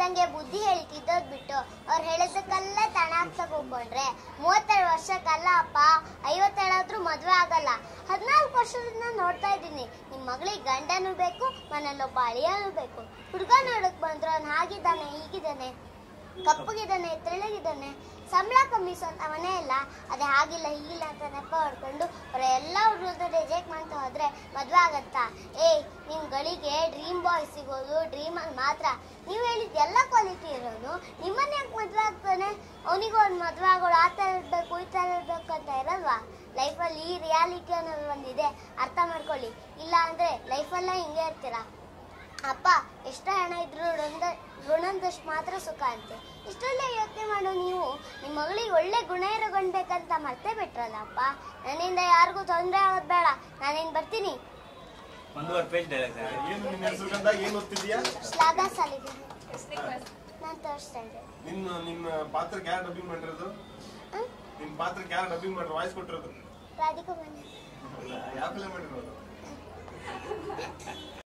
ಗಂಡಂಗೆ ಬುದ್ಧಿ ಹೇಳ್ತಿದ್ದೋದ್ ಬಿಟ್ಟು ಅವ್ರು ಹೇಳಿದಕ್ಕೆಲ್ಲ ತಣ ಹಾಕ್ಸಕ್ ಹೋಗ್ಕೊಂಡ್ರೆ ಮೂವತ್ತೆರಡು ವರ್ಷಕ್ಕಲ್ಲ ಅಪ್ಪ ಐವತ್ತೇಳಾದ್ರೂ ಮದ್ವೆ ಆಗಲ್ಲ ಹದಿನಾಲ್ಕು ವರ್ಷದಿಂದ ನೋಡ್ತಾ ಇದ್ದೀನಿ ನಿಮ್ ಮಗಳಿಗೆ ಗಂಡನೂ ಬೇಕು ಮನೇಲೊಬ್ಬ ಅಳಿಯನೂ ಬೇಕು ಹುಡುಗ ನೋಡಕ್ ಬಂದ್ರು ಅವ್ನು ಹಾಗಿದ್ದಾನೆ ಹೀಗಿದ್ದಾನೆ ಕಪ್ಪಗಿದ್ದಾನೆ ತೆಳ್ಳಗಿದ್ದಾನೆ ಸಂಬಳ ಕಮ್ಮಿ ಸ್ವಂತ ಮನೆ ಇಲ್ಲ ಅದೇ ಹಾಗಿಲ್ಲ ಹೀಗಿಲ್ಲ ಅಂತ ನೆಪ ಹೊಡ್ಕೊಂಡು ಅವ್ರ ಎಲ್ಲ ಹುಡುಗರನ್ನ ರಿಜೆಕ್ಟ್ ಮಾಡ್ತಾ ಹೋದ್ರೆ ಮದ್ವೆ ಆಗತ್ತಾ ಏಯ್ ನಿಮ್ಗಳಿಗೆ ಡ್ರೀಮ್ ಬಾಯ್ ಸಿಗೋದು ಡ್ರೀಮ್ ಅಲ್ಲಿ ಮಾತ್ರ ನೀವು ಹೇಳಿದ ಎಲ್ಲ ಕ್ವಾಲಿಟಿ ಇರೋನು ನಿಮ್ಮನ್ನ ಯಾಕೆ ಮದ್ವೆ ಆಗ್ತಾನೆ ಅವನಿಗೂ ಒಂದು ಮದ್ವೆ ಆಗೋಳು ಆ ಥರ ಇರ್ಬೇಕು ಈ ಥರ ಇರ್ಬೇಕು ಅಂತ ಇರಲ್ವಾ ಲೈಫಲ್ಲಿ ಈ ರಿಯಾಲಿಟಿ ಅನ್ನೋದು ಒಂದಿದೆ ಅರ್ಥ ಮಾಡ್ಕೊಳ್ಳಿ ಇಲ್ಲ ಅಂದ್ರೆ ಲೈಫಲ್ಲೇ ಹಿಂಗೆ ಇರ್ತೀರಾ ಅಪ್ಪ ಎಷ್ಟೇ ಹಣ ಇದ್ರು ಋಣದ ಋಣದಷ್ಟು ಮಾತ್ರ ಸುಖ ಅಂತೆ ಇಷ್ಟೆಲ್ಲ ಯೋಚನೆ ಮಾಡೋ ನೀವು ನಿಮ್ಮ ಮಗಳಿಗೆ ಒಳ್ಳೆ ಗುಣ ಇರೋ ಗಂಡ್ ಬೇಕಂತ ಮರ್ತೇ ಬಿಟ್ರಲ್ಲ ಅಪ್ಪ ನನ್ನಿಂದ ಯಾರಿಗೂ ತೊಂದರೆ ಆಗೋದು ಬೇಡ ನಾನೇನು ಬರ್ತೀನಿ ಒಂದೂವರೆ ಪೇಜ್ ಡೈಲಾಗ್ ಏನು ನಿನ್ನ ಹೆಸರು ಕಂದ ಏನ್ ಓದ್ತಿದ್ಯಾ ಶ್ಲಾಘ ಸಾಲಿದ್ದೀನಿ ನಾನು ತೋರಿಸ್ತಾ ಇದ್ದೆ ನಿನ್ನ ನಿನ್ನ ಪಾತ್ರಕ್ಕೆ ಯಾರು ಡಬ್ಬಿಂಗ್ ಮಾಡಿರೋದು ನಿನ್ನ ಪಾತ್ರಕ್ಕೆ ಯಾರು ಡಬ್ಬಿಂಗ್ ಮಾಡಿರೋ ವಾಯ್ಸ್ ಕೊಟ್ಟಿರೋದು ರಾಧಿಕಾ ಮನೆ ಯಾವ ಫಿಲಮ್ ಮಾಡಿರೋದು